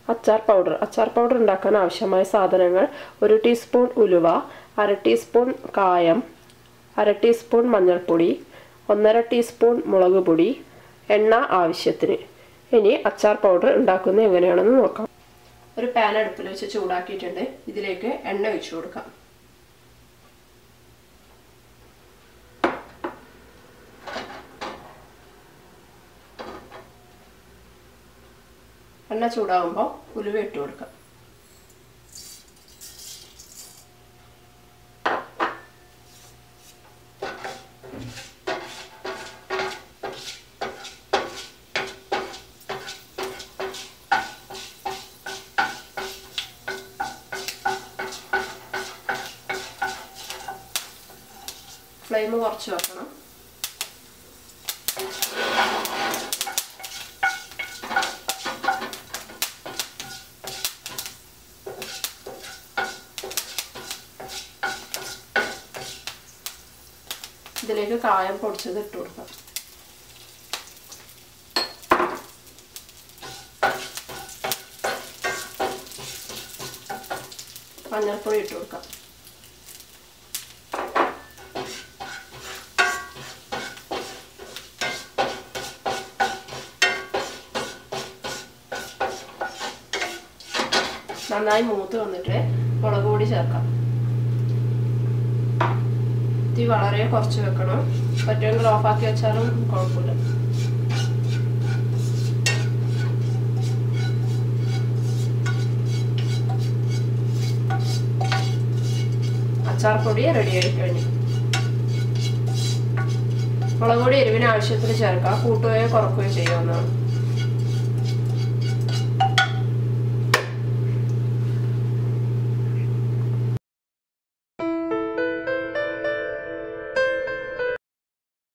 അച്ചാർ പൗഡർ അച്ചാർ പൗഡർ ഉണ്ടാക്കാൻ ആവശ്യമായ സാധനങ്ങൾ ഒരു ടീസ്പൂൺ ഉലുവ അര ടീസ്പൂൺ കായം അര ടീസ്പൂൺ മഞ്ഞൾപ്പൊടി ഒന്നര ടീസ്പൂൺ മുളക് പൊടി എണ്ണ ആവശ്യത്തിന് ഇനി അച്ചാർ പൗഡർ ഉണ്ടാക്കുന്നത് എങ്ങനെയാണെന്ന് നോക്കാം ഒരു പാൻ അടുപ്പിൽ വെച്ച് ചൂടാക്കിയിട്ടുണ്ട് ഇതിലേക്ക് എണ്ണ ഒഴിച്ചു കൊടുക്കാം എണ്ണ ചൂടാകുമ്പോൾ ഉലുവ ഇട്ട് കൊടുക്കാം ഫ്ലെയിം കുറച്ച് വെക്കണം ഇതിലേക്ക് കായം പൊടിച്ചത് ഇട്ട് കൊടുക്കാം മഞ്ഞൾപ്പൊടി ഇട്ട് കൊടുക്കാം നന്നായി മൂത്ത് വന്നിട്ട് മുളക് പൊടി ചേർക്കാം തീ വളരെ കുറച്ച് വെക്കണം പറ്റുമെങ്കിൽ ഓഫാക്കി വെച്ചാലും കുഴപ്പമില്ല അച്ചാർ പൊടി റെഡി ആയി കഴിഞ്ഞു മുളക് പൊടി എരിവിന് ആവശ്യത്തിന് ചേർക്കാം കൂട്ടുകയോ കുറക്കുകയോ ചെയ്യാവുന്നതാണ്